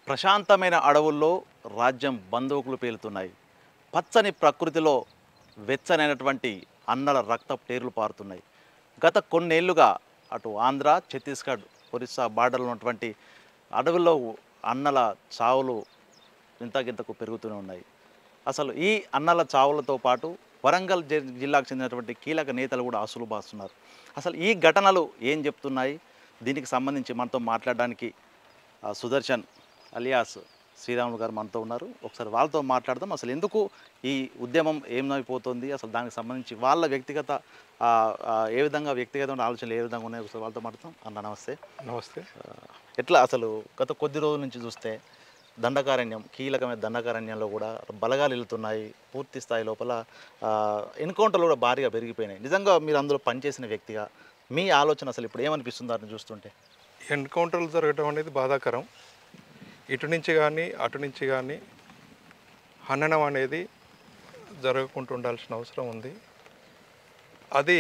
ప్రశాంతమైన అడవుల్లో రాజ్యం బందూకులు పేలుతున్నాయి పచ్చని ప్రకృతిలో వెచ్చనైనటువంటి అన్నల రక్త టేర్లు పారుతున్నాయి గత కొన్నేళ్లుగా అటు ఆంధ్ర ఛత్తీస్గఢ్ ఒరిస్సా బార్డర్లో ఉన్నటువంటి అడవుల్లో అన్నల చావులు ఇంతకింతకు పెరుగుతూనే ఉన్నాయి అసలు ఈ అన్నల చావులతో పాటు వరంగల్ జి- జిల్లాకు చెందినటువంటి కీలక నేతలు కూడా అసలు బాస్తున్నారు అసలు ఈ ఘటనలు ఏం చెప్తున్నాయి దీనికి సంబంధించి మనతో మాట్లాడడానికి ఆ, సుదర్శన్ అలియాస్ శ్రీరాములు గారు మనతో ఉన్నారు ఒకసారి వాళ్ళతో మాట్లాడదాం అసలు ఎందుకు ఈ ఉద్యమం ఏమైపోతుంది అసలు దానికి సంబంధించి వాళ్ళ వ్యక్తిగత ఆ, ఆ, ఏ విధంగా వ్యక్తిగతమైన ఆలోచనలు ఏ విధంగా ఉన్నాయి ఒకసారి వాళ్ళతో మాట్లాడతాం అన్న నమస్తే నమస్తే ఆ, ఎట్లా అసలు గత కొద్ది రోజుల నుంచి చూస్తే దండకారణ్యం కీలకమైన దండకారణ్యంలో కూడా బలగాలు వెళ్తున్నాయి పూర్తి స్థాయి లోపల ఆ, ఎన్కౌంటర్లు కూడా భారీగా పెరిగిపోయినాయి నిజంగా మీరు అందులో పనిచేసిన వ్యక్తిగా మీ ఆలోచన అసలు ఇప్పుడు ఏమనిపిస్తుంది దాన్ని చూస్తుంటే ఎన్కౌంటర్లు జరగడం అనేది బాధాకరం ఇటు నుంచి కానీ అటు నుంచి కానీ హననం అనేది జరగకుండా ఉండాల్సిన అవసరం ఉంది అది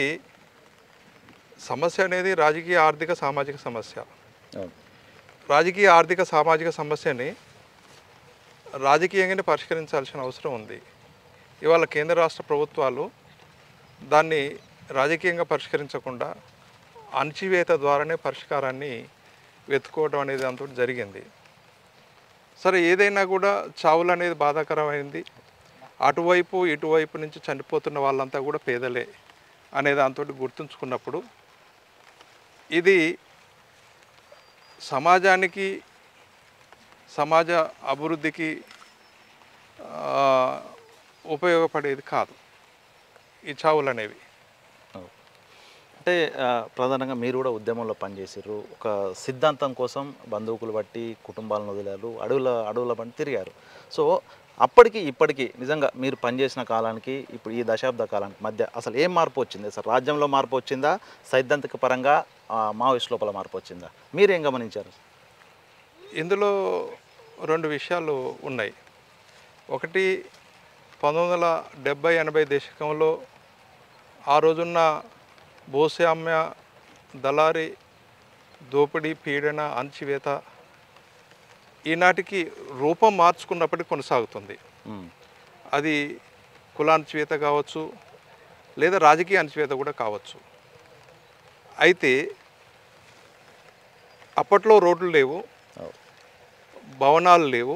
సమస్య అనేది రాజకీయ ఆర్థిక సామాజిక సమస్య రాజకీయ ఆర్థిక సామాజిక సమస్యని రాజకీయంగానే పరిష్కరించాల్సిన అవసరం ఉంది ఇవాళ కేంద్ర రాష్ట్ర ప్రభుత్వాలు దాన్ని రాజకీయంగా పరిష్కరించకుండా అణచివేత ద్వారానే పరిష్కారాన్ని వెతుక్కోవడం అనేది అంతా జరిగింది సరే ఏదైనా కూడా చావులు అనేది బాధాకరమైంది అటువైపు ఇటువైపు నుంచి చనిపోతున్న వాళ్ళంతా కూడా పేదలే అనే దాంతో గుర్తుంచుకున్నప్పుడు ఇది సమాజానికి సమాజ అభివృద్ధికి ఆ, ఉపయోగపడేది కాదు ఈ చావులు అనేవి అంటే ఆ, ప్రధానంగా మీరు కూడా ఉద్యమంలో పనిచేసారు ఒక సిద్ధాంతం కోసం బంధువుకులు బట్టి కుటుంబాలను వదిలారు అడవుల అడవుల బట్టి తిరిగారు సో అప్పటికి ఇప్పటికి నిజంగా మీరు పనిచేసిన కాలానికి ఇప్పుడు ఈ దశాబ్ద కాలానికి మధ్య అసలు ఏం మార్పు వచ్చింది అసలు రాజ్యంలో మార్పు వచ్చిందా సైద్ధాంతిక పరంగా ఆ, మావోయిస్ట్ లోపల మార్పు వచ్చిందా మీరేం గమనించారు ఇందులో రెండు విషయాలు ఉన్నాయి ఒకటి పంతొమ్మిది వందల డెబ్బై ఎనభై దశకంలో ఆ రోజున్న భూస్వామ్య దళారి దోపిడీ పీడన అణచివేత ఈనాటికి రూపం మార్చుకున్నప్పటికీ కొనసాగుతుంది ఉమ్, అది కుల అణచివేత కావచ్చు లేదా రాజకీయ అణచివేత కూడా కావచ్చు అయితే అప్పట్లో రోడ్లు లేవు అవు. భవనాలు లేవు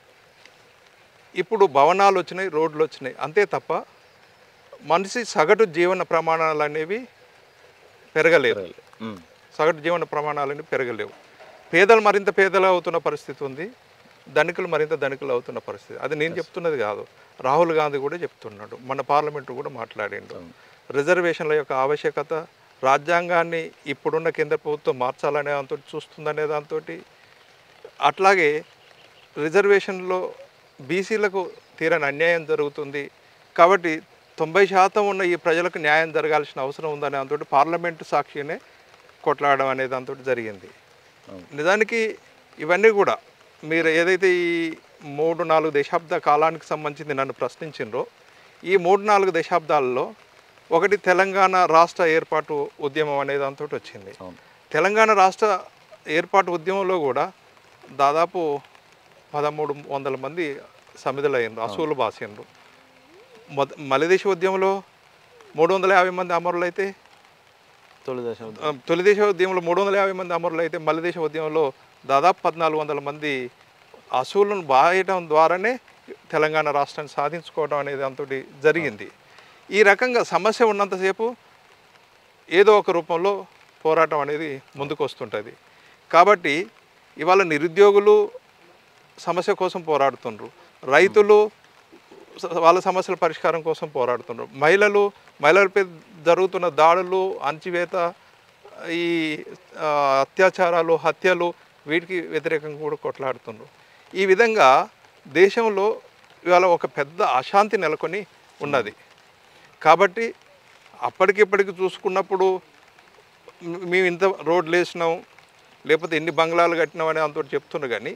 ఇప్పుడు భవనాలు వచ్చినాయి రోడ్లు వచ్చినాయి అంతే తప్ప మనిషి సగటు జీవన ప్రమాణాలు అనేవి పెరగలేవు ఉమ్, సగటు జీవన ప్రమాణాలు అనేవి పెరగలేవు పేదలు మరింత పేదలు అవుతున్న పరిస్థితి ఉంది ధనికులు మరింత ధనికులు అవుతున్న పరిస్థితి అది నేను చెప్తున్నది కాదు రాహుల్ గాంధీ కూడా చెప్తున్నాడు మన పార్లమెంటు కూడా మాట్లాడిండు రిజర్వేషన్ల యొక్క ఆవశ్యకత రాజ్యాంగాన్ని ఇప్పుడున్న కేంద్ర ప్రభుత్వం మార్చాలనే దాంతో చూస్తుందనే దాంతో అట్లాగే రిజర్వేషన్లో బీసీలకు తీరని అన్యాయం జరుగుతుంది కాబట్టి తొంభై శాతం ఉన్న ఈ ప్రజలకు న్యాయం జరగాల్సిన అవసరం ఉందనే దాంతో పార్లమెంటు సాక్షినే కొట్లాడడం అనే దాంతో జరిగింది అవును. నిజానికి ఇవన్నీ కూడా మీరు ఏదైతే ఈ మూడు నాలుగు దశాబ్ద కాలానికి సంబంధించి నన్ను ప్రశ్నించిండ్రో ఈ మూడు నాలుగు దశాబ్దాలలో ఒకటి తెలంగాణ రాష్ట్ర ఏర్పాటు ఉద్యమం అనే దాంతో వచ్చింది అవును తెలంగాణ రాష్ట్ర ఏర్పాటు ఉద్యమంలో కూడా దాదాపు పదమూడు వందల మంది సమిధులయ్యారు అసూలు బాసిండ్రు మొద మలిదేశ ఉద్యమంలో మూడు వందల యాభై మంది అమరులు అయితే తొలి దశ ఆ, తొలి దేశ ఉద్యమంలో మూడు వందల యాభై మంది అమరులు అయితే మల్లి దేశ ఉద్యమంలో దాదాపు పద్నాలుగు వందల మంది అసూలను బాయటం ద్వారానే తెలంగాణ రాష్ట్రాన్ని సాధించుకోవడం అనేది అంతటి జరిగింది ఈ రకంగా సమస్య ఉన్నంతసేపు ఏదో ఒక రూపంలో పోరాటం అనేది ముందుకు వస్తుంటుంది కాబట్టి ఇవాళ నిరుద్యోగులు సమస్య కోసం పోరాడుతుండ్రు రైతులు స- వాళ్ళ సమస్యల పరిష్కారం కోసం పోరాడుతున్నారు మహిళలు మహిళలపై జరుగుతున్న దాడులు అణచివేత ఈ ఆ, అత్యాచారాలు హత్యలు వీటికి వ్యతిరేకంగా కూడా కొట్లాడుతున్నారు ఈ విధంగా దేశంలో ఇవాళ ఒక పెద్ద అశాంతి నెలకొని ఉన్నది కాబట్టి అప్పటికిప్పటికి చూసుకున్నప్పుడు మ్- మేము ఇంత రోడ్లు వేసినాం లేకపోతే ఎన్ని బంగ్లాలు కట్టినాం అని అంత చెప్తున్నారు కానీ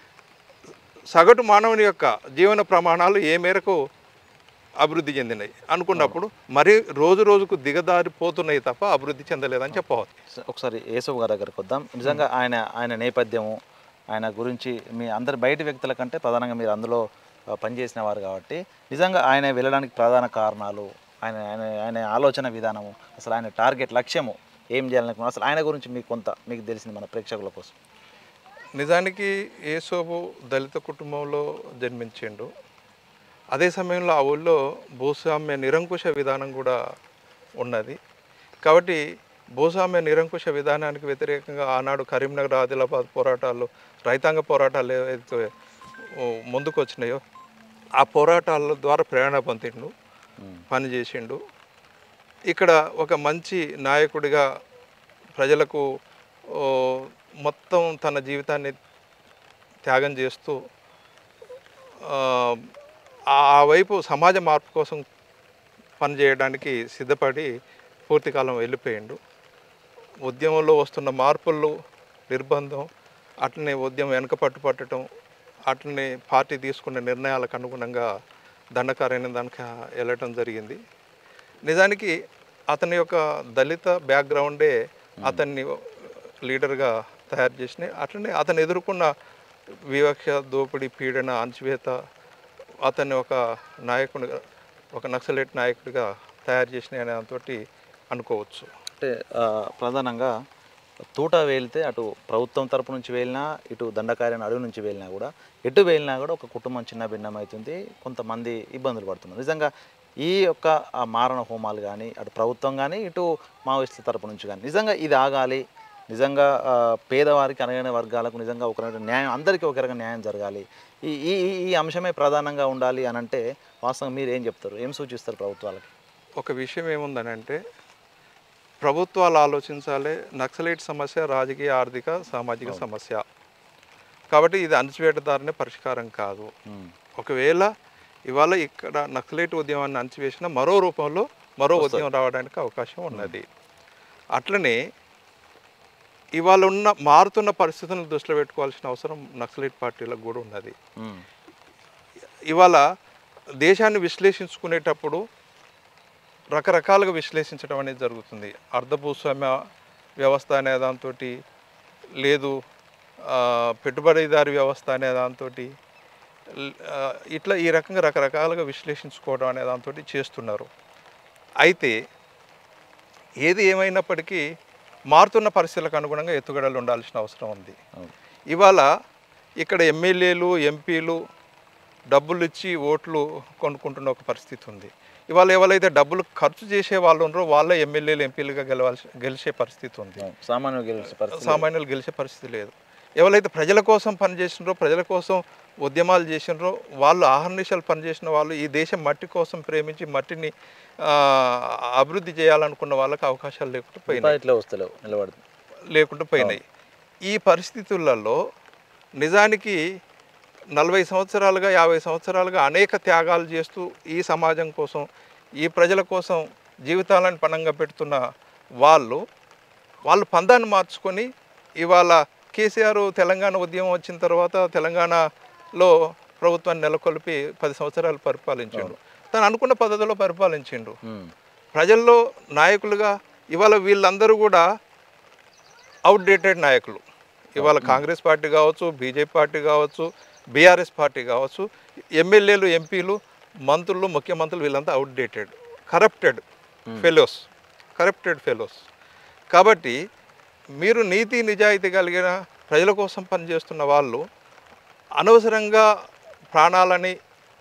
సగటు మానవుని యొక్క జీవన ప్రమాణాలు ఏ మేరకు అభివృద్ధి చెందినాయి అనుకున్నప్పుడు మరి రోజు రోజుకు దిగదారిపోతున్నాయి తప్ప అభివృద్ధి చెందలేదని చెప్పవచ్చు ఒకసారి యేసవ్ గారి దగ్గరికి వద్దాం నిజంగా ఆయన ఆయన నేపథ్యము ఆయన గురించి మీ అందరి బయట వ్యక్తుల కంటే ప్రధానంగా మీరు అందులో ఆ, పనిచేసిన వారు కాబట్టి నిజంగా ఆయన వెళ్ళడానికి ప్రధాన కారణాలు ఆయన ఆయన ఆయన ఆలోచన విధానము అసలు ఆయన టార్గెట్ లక్ష్యము ఏం చేయాలనుకున్నారు అసలు ఆయన గురించి మీకు కొంత మీకు తెలిసింది మన ప్రేక్షకుల కోసం నిజానికి యేసోబు దళిత కుటుంబంలో జన్మించిండు అదే సమయంలో ఆ ఊళ్ళో భూస్వామ్య నిరంకుశ విధానం కూడా ఉన్నది కాబట్టి భూస్వామ్య నిరంకుశ విధానానికి వ్యతిరేకంగా ఆనాడు కరీంనగర్ ఆదిలాబాద్ పోరాటాలు రైతాంగ పోరాటాలు ఏవైతే ఓ, ముందుకు వచ్చినాయో ఆ పోరాటాల ద్వారా ప్రేరణ పొందిండు పనిచేసిండు ఇక్కడ ఒక మంచి నాయకుడిగా ప్రజలకు ఓ, మొత్తం తన జీవితాన్ని త్యాగం చేస్తూ ఆ, ఆ వైపు సమాజ మార్పు కోసం పనిచేయడానికి సిద్ధపడి పూర్తికాలం వెళ్ళిపోయిండు ఉద్యమంలో వస్తున్న మార్పులు నిర్బంధం అట్లనే ఉద్యమం వెనక పట్టు పట్టడం అట్లనే పార్టీ తీసుకున్న నిర్ణయాలకు అనుగుణంగా దండకారైన దానికి వెళ్ళటం జరిగింది నిజానికి అతని యొక్క దళిత బ్యాక్గ్రౌండే అతన్ని లీడర్గా తయారు చేసినాయి అట్లనే అతను ఎదుర్కొన్న వివక్ష దోపిడీ పీడన అణచివేత అతన్ని ఒక నాయకుడిగా ఒక నక్సలైట్ నాయకుడిగా తయారు చేసినాయి అనే దాంతో అనుకోవచ్చు అంటే ఆ, ప్రధానంగా తూట వేలితే అటు ప్రభుత్వం తరపు నుంచి వెళ్ళినా ఇటు దండకార్యాన్ని అడుగు నుంచి వెళ్ళినా కూడా ఎటు వెళ్ళినా కూడా ఒక కుటుంబం చిన్న భిన్నం అవుతుంది కొంతమంది ఇబ్బందులు పడుతున్నారు నిజంగా ఈ యొక్క ఆ మారణ హోమాలు కానీ అటు ప్రభుత్వం కానీ ఇటు మావోయిస్టుల తరపు నుంచి కానీ నిజంగా ఇది ఆగాలి నిజంగా ఆ, పేదవారికి అనగానే వర్గాలకు నిజంగా ఒక రకమైన న్యాయం అందరికీ ఒక రకమైన న్యాయం జరగాలి ఈ ఈ ఈ- ఈ అంశమే ప్రధానంగా ఉండాలి అని అంటే వాస్తవం మీరు ఏం చెప్తారు ఏం సూచిస్తారు ప్రభుత్వాలకి ఒక విషయం ఏముందనంటే ప్రభుత్వాలు ఆలోచించాలి నక్సలైట్ సమస్య రాజకీయ ఆర్థిక సామాజిక సమస్య కాబట్టి ఇది అణచివేటదారునే పరిష్కారం కాదు ఉమ్, ఒకవేళ ఇవాళ ఇక్కడ నక్సలైట్ ఉద్యమాన్ని అణచివేసిన మరో రూపంలో మరో ఉద్యమం రావడానికి అవకాశం ఉన్నది అట్లనే ఇవాళ ఉన్న మారుతున్న పరిస్థితులను దృష్టిలో పెట్టుకోవాల్సిన అవసరం నక్సలైట్ పార్టీలకు కూడా ఉన్నది ఉమ్, ఇవాళ దేశాన్ని విశ్లేషించుకునేటప్పుడు రకరకాలుగా విశ్లేషించడం అనేది జరుగుతుంది అర్ధభూస్వామ్య వ్యవస్థ అనే దాంతో లేదు ఆ, పెట్టుబడిదారి వ్యవస్థ అనే దాంతో ఇట్లా ఈ రకంగా రకరకాలుగా విశ్లేషించుకోవడం అనే దాంతో చేస్తున్నారు అయితే ఏది ఏమైనప్పటికీ మారుతున్న పరిస్థితులకు అనుగుణంగా ఎత్తుగడలు ఉండాల్సిన అవసరం ఉంది అవును. ఇవాళ ఇక్కడ ఎమ్మెల్యేలు ఎంపీలు డబ్బులు ఇచ్చి ఓట్లు కొనుక్కుంటున్న ఒక పరిస్థితి ఉంది ఇవాళ ఎవరైతే డబ్బులు ఖర్చు చేసే వాళ్ళు ఉన్నారో వాళ్ళే ఎమ్మెల్యేలు ఎంపీలుగా గెలవాల్సి గెలిచే పరిస్థితి ఉంది అవును. సామాన్యులు గెలిచే పరిస్థితి సామాన్యులు గెలిచే పరిస్థితి లేదు ఎవరైతే ప్రజల కోసం పనిచేసినారో ప్రజల కోసం ఉద్యమాలు చేసినారో వాళ్ళు ఆహర్నిశలు పనిచేసిన వాళ్ళు ఈ దేశం మట్టి కోసం ప్రేమించి మట్టిని ఆ, అభివృద్ధి చేయాలనుకున్న వాళ్ళకి అవకాశాలు లేకుండా పోయినాయి ఇట్లా వస్తలేవు నిలబడి లేకుండా పోయినాయి ఈ పరిస్థితులలో నిజానికి నలభై సంవత్సరాలుగా యాభై సంవత్సరాలుగా అనేక త్యాగాలు చేస్తూ ఈ సమాజం కోసం ఈ ప్రజల కోసం జీవితాలను పణంగా పెడుతున్న వాళ్ళు వాళ్ళు పందాన్ని మార్చుకొని ఇవాళ కేసీఆర్ తెలంగాణ ఉద్యమం వచ్చిన తర్వాత తెలంగాణలో ప్రభుత్వాన్ని నెలకొల్పి పది సంవత్సరాలు పరిపాలించిండు తను అనుకున్న పద్ధతిలో పరిపాలించిండు ఉమ్, ప్రజల్లో నాయకులుగా ఇవాళ వీళ్ళందరూ కూడా అవుట్డేటెడ్ నాయకులు ఇవాళ కాంగ్రెస్ పార్టీ కావచ్చు బీజేపీ పార్టీ కావచ్చు బీఆర్ఎస్ పార్టీ కావచ్చు ఎమ్మెల్యేలు ఎంపీలు మంత్రులు ముఖ్యమంత్రులు వీళ్ళంతా outdated corrupted fellows corrupted fellows కాబట్టి మీరు నీతి నిజాయితీ కలిగిన ప్రజల కోసం పనిచేస్తున్న వాళ్ళు అనవసరంగా ప్రాణాలని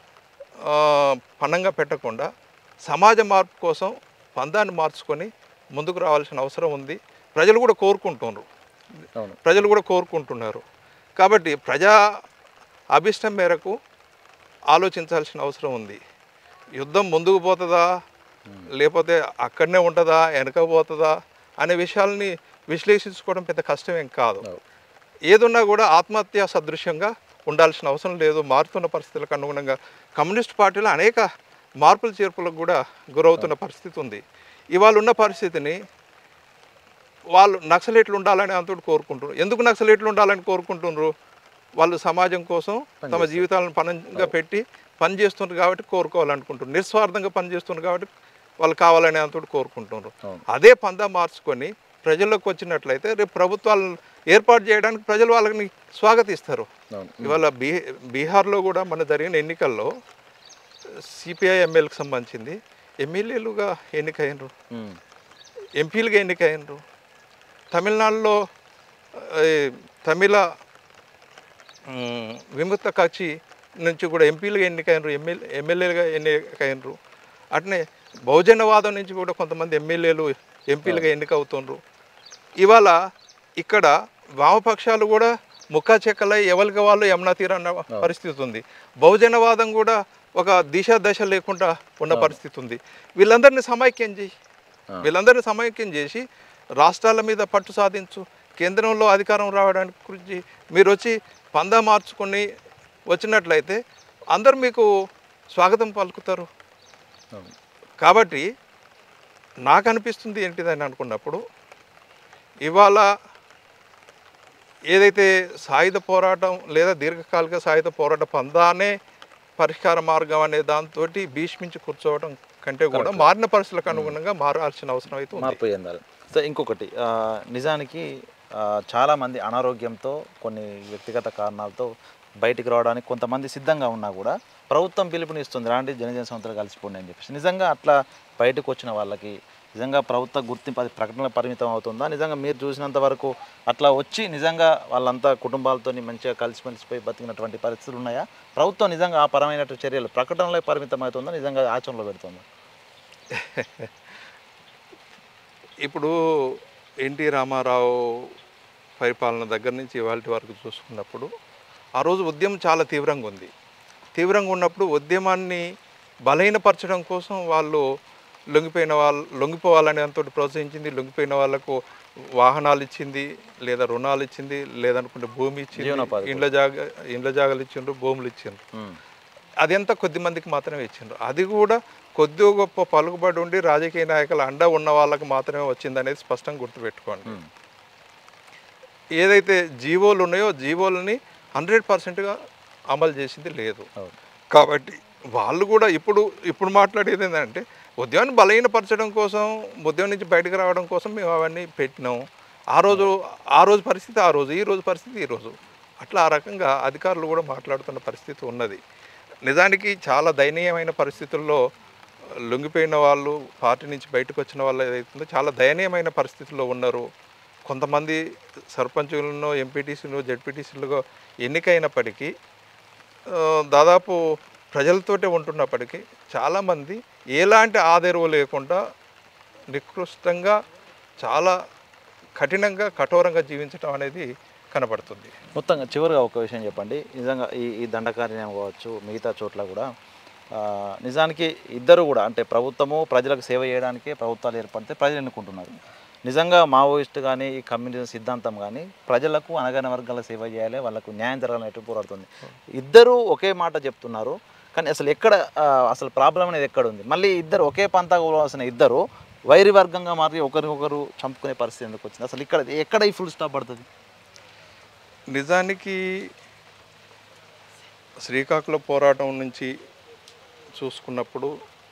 ఆ, పణంగా పెట్టకుండా సమాజ మార్పు కోసం పందాన్ని మార్చుకొని ముందుకు రావాల్సిన అవసరం ఉంది ప్రజలు కూడా కోరుకుంటున్నారు అవును ప్రజలు కూడా కోరుకుంటున్నారు కాబట్టి ప్రజా అభిష్టం మేరకు ఆలోచించాల్సిన అవసరం ఉంది యుద్ధం ముందుకు పోతుందా లేకపోతే అక్కడనే ఉంటుందా వెనక పోతుందా అనే విషయాల్ని విశ్లేషించుకోవడం పెద్ద కష్టమేం కాదు అవును. ఏదున్నా కూడా ఆత్మహత్య సదృశ్యంగా ఉండాల్సిన అవసరం లేదు మారుతున్న పరిస్థితులకు అనుగుణంగా కమ్యూనిస్ట్ పార్టీలో అనేక మార్పులు చేర్పులకు కూడా గురవుతున్న పరిస్థితి ఉంది ఇవాళ ఉన్న పరిస్థితిని వాళ్ళు నక్సలేట్లు ఉండాలని అంతటి కోరుకుంటున్నారు ఎందుకు నక్సలేట్లు ఉండాలని కోరుకుంటున్నారు వాళ్ళు సమాజం కోసం తమ జీవితాలను పనంగా పెట్టి పని చేస్తున్నారు కాబట్టి కోరుకోవాలనుకుంటున్నారు నిస్వార్థంగా పని చేస్తున్నారు కాబట్టి వాళ్ళు కావాలని అంతటి కోరుకుంటున్నారు అవును. అదే పందా మార్చుకొని ప్రజల్లోకి వచ్చినట్లయితే రేపు ప్రభుత్వాలు ఏర్పాటు చేయడానికి ప్రజలు వాళ్ళని స్వాగతిస్తారు అవును ఇవాళ బీ బీహార్లో కూడా మన జరిగిన ఎన్నికల్లో సిపిఐ ఎమ్మెల్యేకి సంబంధించింది ఎమ్మెల్యేలుగా ఎన్నికైనరు ఉమ్. ఎంపీలుగా ఎన్నికైనరు తమిళనాడులో ఆ, ఈ తమిళ ఉమ్, విముక్త కక్షి నుంచి కూడా ఎంపీలుగా ఎన్నికైనరు ఎమ్మెల్యే ఎమ్మెల్యేలుగా ఎన్నికైనరు అట్నే బహుజనవాదం నుంచి కూడా కొంతమంది ఎమ్మెల్యేలు ఎంపీలుగా ఎన్నికవుతుండ్రు ఇవాళ ఇక్కడ వామపక్షాలు కూడా ముక్కా చెక్కలై ఎవరికి వాళ్ళు యమునా తీర అన్న పరిస్థితి ఉంది బహుజనవాదం కూడా ఒక దిశ దశ లేకుండా ఉన్న పరిస్థితి ఉంది వీళ్ళందరినీ సమైక్యం చేయి వీళ్ళందరినీ సమైక్యం చేసి రాష్ట్రాల మీద పట్టు సాధించు కేంద్రంలో అధికారం రావడానికి గురించి మీరు వచ్చి పందా మార్చుకొని వచ్చినట్లయితే అందరు మీకు స్వాగతం పలుకుతారు అవును కాబట్టి నాకు అనిపిస్తుంది ఏంటిదని అనుకున్నప్పుడు ఇవాళ ఏదైతే సాయుధ పోరాటం లేదా దీర్ఘకాలిక సాయుధ పోరాట పందానే పరిష్కార మార్గం అనే దాంతో భీష్మించి కూర్చోవడం కంటే కూడా మారిన పరిస్థితులకు అనుగుణంగా మారాల్సిన అవసరం అయితే ఉంది మార్పు చెందాలి సో ఇంకొకటి ఆ, నిజానికి ఆ, చాలామంది అనారోగ్యంతో కొన్ని వ్యక్తిగత కారణాలతో బయటికి రావడానికి కొంతమంది సిద్ధంగా ఉన్నా కూడా ప్రభుత్వం పిలుపునిస్తుంది రాండి జనజన సంస్థలు కలిసిపోండి అని చెప్పేసి నిజంగా అట్లా బయటకు వచ్చిన వాళ్ళకి నిజంగా ప్రభుత్వ గుర్తింపు అది ప్రకటన పరిమితం అవుతుందా నిజంగా మీరు చూసినంత వరకు అట్లా వచ్చి నిజంగా వాళ్ళంతా కుటుంబాలతో మంచిగా కలిసిమెలిసిపోయి బతికినటువంటి పరిస్థితులు ఉన్నాయా ప్రభుత్వం నిజంగా ఆ పరమైనటువంటి చర్యలు ప్రకటనలో పరిమితం అవుతుందా నిజంగా ఆచరణలో పెడుతుందా ఇప్పుడు ఎన్టీ రామారావు పరిపాలన దగ్గర నుంచి ఇవాళ వరకు చూసుకున్నప్పుడు ఆ రోజు ఉద్యమం చాలా తీవ్రంగా ఉంది తీవ్రంగా ఉన్నప్పుడు ఉద్యమాన్ని బలహీనపరచడం కోసం వాళ్ళు లొంగిపోయిన వాళ్ళు లొంగిపోవాలని దాంతో ప్రోత్సహించింది లొంగిపోయిన వాళ్ళకు వాహనాలు ఇచ్చింది లేదా రుణాలు ఇచ్చింది లేదనుకుంటే భూమి ఇచ్చింది జీవనోపాధి ఇండ్ల జాగ ఇండ్ల జాగాలు ఇచ్చిండ్రు భూములు ఇచ్చిండ్రు ఉమ్. అదంతా కొద్ది మందికి మాత్రమే ఇచ్చిండ్రు అది కూడా కొద్ది గొప్ప పలుకుబడి ఉండి రాజకీయ నాయకుల అండ ఉన్న వాళ్ళకి మాత్రమే వచ్చింది అనేది స్పష్టంగా గుర్తుపెట్టుకోండి ఉమ్. ఏదైతే జీవోలు ఉన్నాయో జీవోలని హండ్రెడ్ పర్సెంట్గా అమలు చేసింది లేదు అవును కాబట్టి వాళ్ళు కూడా ఇప్పుడు ఇప్పుడు మాట్లాడేది ఏంటంటే ఉద్యమాన్ని బలహీనపరచడం కోసం ఉద్యమం నుంచి బయటకు రావడం కోసం మేము అవన్నీ పెట్టినాం ఆ రోజు ఆ రోజు పరిస్థితి ఆ రోజు ఈ రోజు పరిస్థితి ఈ రోజు అట్లా ఆ రకంగా అధికారులు కూడా మాట్లాడుతున్న పరిస్థితి ఉన్నది నిజానికి చాలా దయనీయమైన పరిస్థితుల్లో లొంగిపోయిన వాళ్ళు పార్టీ నుంచి బయటకు వచ్చిన వాళ్ళు ఏదైతుందో చాలా దయనీయమైన పరిస్థితుల్లో ఉన్నారు కొంతమంది సర్పంచులను ఎంపీటీసీలు జడ్పీటీసీలుగా ఎన్నికైనప్పటికీ ఆ, దాదాపు ప్రజలతోటే ఉంటున్నప్పటికీ చాలామంది ఎలాంటి ఆదరవు లేకుండా నికృష్టంగా చాలా కఠినంగా కఠోరంగా జీవించడం అనేది కనబడుతుంది మొత్తంగా చివరిగా ఒక విషయం చెప్పండి నిజంగా ఈ ఈ దండకార్యం కావచ్చు మిగతా చోట్ల కూడా ఆ, నిజానికి ఇద్దరు కూడా అంటే ప్రభుత్వము ప్రజలకు సేవ చేయడానికే ప్రభుత్వాలు ఏర్పడితే ప్రజలు ఎన్నుకుంటున్నారు నిజంగా మావోయిస్ట్ కానీ ఈ కమ్యూనిజం సిద్ధాంతం కానీ ప్రజలకు అనగానే వర్గాల సేవ చేయాలి వాళ్ళకు న్యాయం జరగాలని పోరాడుతుంది ఇద్దరు ఒకే మాట చెప్తున్నారు కానీ అసలు ఎక్కడ ఆ, అసలు ప్రాబ్లం అనేది ఎక్కడ ఉంది మళ్ళీ ఇద్దరు ఒకే పంతా పోవాల్సిన ఇద్దరు వైరి వర్గంగా మారి ఒకరికొకరు చంపుకునే పరిస్థితి ఎందుకు వచ్చింది అసలు ఇక్కడ ఎక్కడ ఈ ఫుల్ స్టాప్ పడుతుంది నిజానికి శ్రీకాకుళం పోరాటం నుంచి చూసుకున్నప్పుడు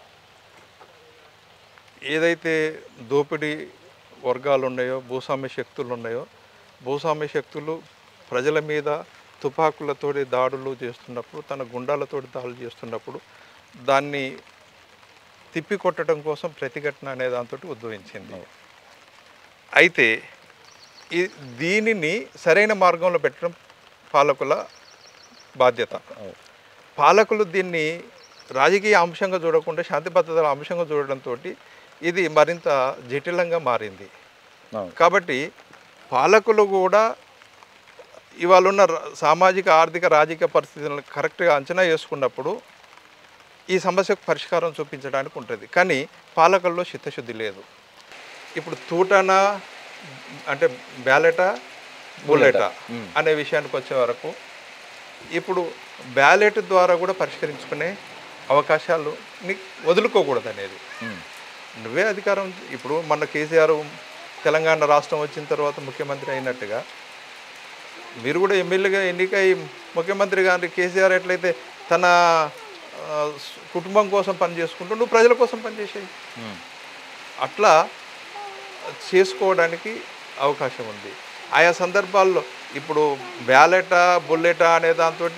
ఏదైతే దోపిడీ వర్గాలు ఉన్నాయో భూస్వామ్య శక్తులు ఉన్నాయో భూస్వామ్య శక్తులు ప్రజల మీద తుపాకులతోటి దాడులు చేస్తున్నప్పుడు తన గుండాలతోటి దాడులు చేస్తున్నప్పుడు దాన్ని తిప్పికొట్టడం కోసం ప్రతిఘటన అనే దాంతో ఉద్భవించింది అయితే ఈ దీనిని సరైన మార్గంలో పెట్టడం పాలకుల బాధ్యత పాలకులు దీన్ని రాజకీయ అంశంగా చూడకుండా శాంతి భద్రతల అంశంగా చూడడంతో ఇది మరింత జటిలంగా మారింది అవును కాబట్టి పాలకులు కూడా ఇవాళ ఉన్న ర- సామాజిక ఆర్థిక రాజకీయ పరిస్థితులను కరెక్ట్గా అంచనా వేసుకున్నప్పుడు ఈ సమస్యకు పరిష్కారం చూపించడానికి ఉంటుంది కానీ పాలకుల్లో చిత్తశుద్ధి లేదు ఇప్పుడు తూటన అంటే బ్యాలెట బుల్లెట మ్మ్. అనే విషయానికి వచ్చే వరకు ఇప్పుడు బ్యాలెట్ ద్వారా కూడా పరిష్కరించుకునే అవకాశాలు వదులుకోకూడదు అనేది ఉమ్. నువ్వే అధికారం ఇప్పుడు మన కేసీఆర్ తెలంగాణ రాష్ట్రం వచ్చిన తర్వాత ముఖ్యమంత్రి అయినట్టుగా మీరు కూడా ఎమ్మెల్యేగా ఎన్నికై ముఖ్యమంత్రి గారి కేసీఆర్ ఎట్లయితే తన ఆ, కుటుంబం కోసం పనిచేసుకుంటూ నువ్వు ప్రజల కోసం పనిచేసేయి ఉమ్. అట్లా చేసుకోవడానికి అవకాశం ఉంది ఆయా సందర్భాల్లో ఇప్పుడు బ్యాలెటా బుల్లెటా అనే దాంతో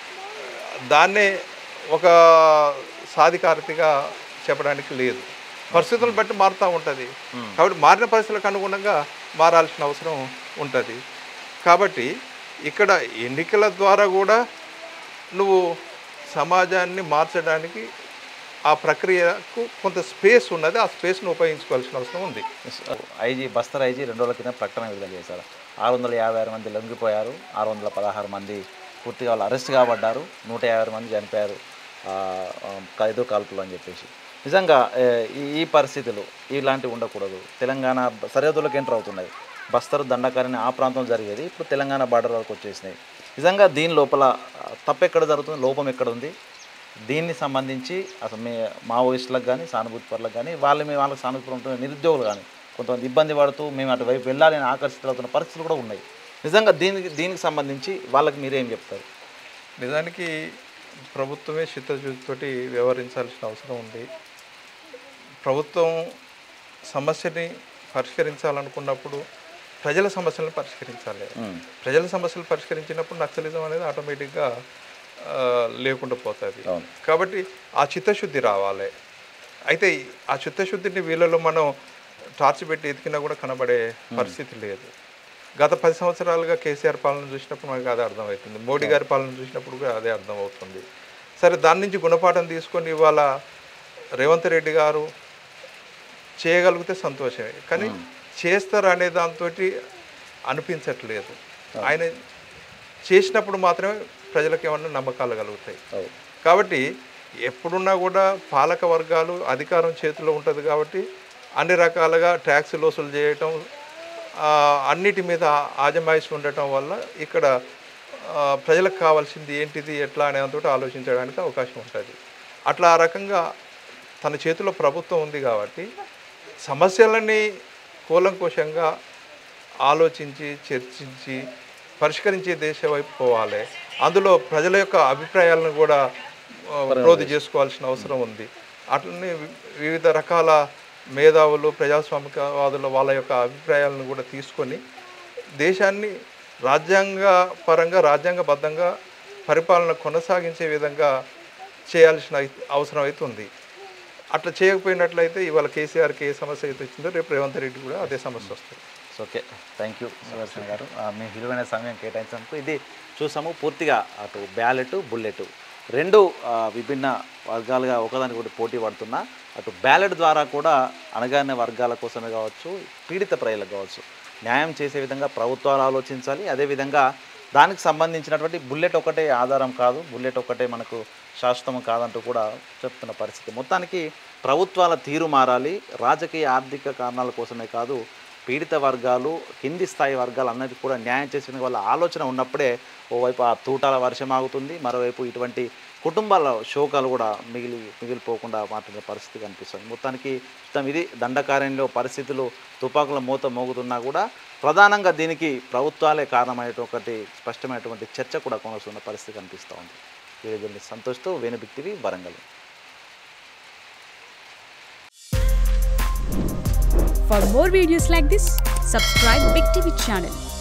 దాన్నే ఒక సాధికారతగా చెప్పడానికి లేదు పరిస్థితులను బట్టి మారుతూ ఉంటుంది కాబట్టి మారిన పరిస్థితులకు అనుగుణంగా మారాల్సిన అవసరం ఉంటుంది కాబట్టి ఇక్కడ ఎన్నికల ద్వారా కూడా నువ్వు సమాజాన్ని మార్చడానికి ఆ ప్రక్రియకు కొంత స్పేస్ ఉన్నది ఆ స్పేస్ను ఉపయోగించుకోవాల్సిన అవసరం ఉంది ఐజీ బస్తర్ ఐజీ రెండు రోజుల కింద ప్రకటన విడుదల చేశారు ఆరు వందల యాభై ఆరు మంది లొంగిపోయారు ఆరు వందల పదహారు మంది పూర్తిగా వాళ్ళు అరెస్ట్ కాబడ్డారు నూట యాభై మంది చనిపోయారు ఆ, ఆ, ఖైదు కాల్పులు అని చెప్పేసి నిజంగా ఏ, ఈ ఈ పరిస్థితులు ఇలాంటివి ఉండకూడదు తెలంగాణ బ- సరిహద్దులకు ఎంటర్ అవుతున్నాయి బస్తరు దండకారిని ఆ ప్రాంతం జరిగేది ఇప్పుడు తెలంగాణ బార్డర్ వరకు వచ్చేసినాయి నిజంగా దీని లోపల ఆ, తప్పు ఎక్కడ జరుగుతుంది లోపం ఎక్కడ ఉంది దీన్ని సంబంధించి అసలు మే మావోయిస్టులకు కానీ సానుభూతి పరులకు కానీ వాళ్ళ మీద వాళ్ళకి సానుభూతి ఉంటున్న నిరుద్యోగులు కానీ కొంతమంది ఇబ్బంది పడుతూ మేము అటువైపు వెళ్ళాలి అని ఆకర్షితులవుతున్న పరిస్థితులు కూడా ఉన్నాయి నిజంగా దీనికి దీనికి సంబంధించి వాళ్ళకి మీరేం చెప్తారు నిజానికి ప్రభుత్వమే చిత్తశుద్ధితోటి వ్యవహరించాల్సిన అవసరం ఉంది ప్రభుత్వం సమస్యని పరిష్కరించాలనుకున్నప్పుడు ప్రజల సమస్యలను పరిష్కరించాలి ఉమ్, ప్రజల సమస్యలు పరిష్కరించినప్పుడు నక్సలిజం అనేది ఆటోమేటిక్గా ఆ, లేకుండా పోతుంది అవును. కాబట్టి ఆ చిత్తశుద్ధి రావాలి అయితే ఆ చిత్తశుద్ధిని వీళ్ళలో మనం టార్చ్ పెట్టి ఎతికినా కూడా కనబడే పరిస్థితి లేదు గత పది సంవత్సరాలుగా కేసీఆర్ పాలన చూసినప్పుడు మనకు అదే అర్థమవుతుంది మోడీ గారి పాలన చూసినప్పుడు కూడా అదే అర్థమవుతుంది సరే దాని నుంచి గుణపాఠం తీసుకొని ఇవాళ రేవంత్ రెడ్డి గారు చేయగలిగితే సంతోషమే కానీ చేస్తారు అనే దాంతో అనిపించట్లేదు ఆయన చేసినప్పుడు మాత్రమే ప్రజలకు ఏమన్నా నమ్మకాలు కలుగుతాయి అవును కాబట్టి ఎప్పుడున్నా కూడా పాలక వర్గాలు అధికారం చేతిలో ఉంటుంది కాబట్టి అన్ని రకాలుగా ట్యాక్స్ వసూలు చేయటం ఆ, అన్నిటి మీద ఆజమాయిషి ఉండటం వల్ల ఇక్కడ ఆ, ప్రజలకు కావాల్సింది ఏంటిది ఎట్లా అనేంతో ఆలోచించడానికి అవకాశం ఉంటుంది అట్లా ఆ రకంగా తన చేతిలో ప్రభుత్వం ఉంది కాబట్టి సమస్యలని కూలంకోశంగా ఆలోచించి చర్చించి పరిష్కరించే దేశ వైపు పోవాలి అందులో ప్రజల యొక్క అభిప్రాయాలను కూడా ఆ, ప్రోధి చేసుకోవాల్సిన అవసరం ఉంది అట్లనే వి- వివిధ రకాల మేధావులు ప్రజాస్వామికవాదుల వాళ్ళ యొక్క అభిప్రాయాలను కూడా తీసుకొని దేశాన్ని రాజ్యాంగ పరంగా రాజ్యాంగబద్ధంగా పరిపాలన కొనసాగించే విధంగా చేయాల్సిన అయి- అవసరం అయితే ఉంది అట్లా చేయకపోయినట్లయితే ఇవాళ కేసీఆర్కి ఏ సమస్య అయితే వచ్చిందో రేపు రేవంత్ రెడ్డి కూడా అదే సమస్య వస్తుంది so okay thank you Sudarshan garu ఆ, మీ విలువైన సమయం కేటాయించినందుకు ఇది చూసాము పూర్తిగా అటు బ్యాలెట్ బుల్లెట్ రెండు ఆ, విభిన్న వర్గాలుగా ఒకదానికి ఒకటి పోటీ పడుతున్నా అటు బ్యాలెట్ ద్వారా కూడా అణగారిన వర్గాల కోసమే కావచ్చు పీడిత ప్రజలకు కావచ్చు న్యాయం చేసే విధంగా ప్రభుత్వాలు ఆలోచించాలి అదేవిధంగా దానికి సంబంధించినటువంటి బుల్లెట్ ఒకటే ఆధారం కాదు బుల్లెట్ ఒకటే మనకు శాశ్వతం కాదంటూ కూడా చెప్తున్న పరిస్థితి మొత్తానికి ప్రభుత్వాల తీరు మారాలి రాజకీయ ఆర్థిక కారణాల కోసమే కాదు పీడిత వర్గాలు కింది స్థాయి వర్గాలు అన్నిటికీ కూడా న్యాయం చేసిన వాళ్ళ ఆలోచన ఉన్నప్పుడే ఓవైపు ఆ తూటాల వర్షం ఆగుతుంది మరోవైపు ఇటువంటి కుటుంబాల శోకాలు కూడా మిగిలి మిగిలిపోకుండా మాట్లాడే పరిస్థితి కనిపిస్తుంది మొత్తానికి మొత్తం ఇది దండకార్యంలో పరిస్థితులు తుపాకుల మూత మోగుతున్నా కూడా ప్రధానంగా దీనికి ప్రభుత్వాలే కారణమైనటువంటి స్పష్టమైనటువంటి చర్చ కూడా కొనసాగుతున్న పరిస్థితి కనిపిస్తూ ఉంది వీడియో సంతోష్తో వేణుబిక్ TV Warangal For more videos like this, subscribe Big TV channel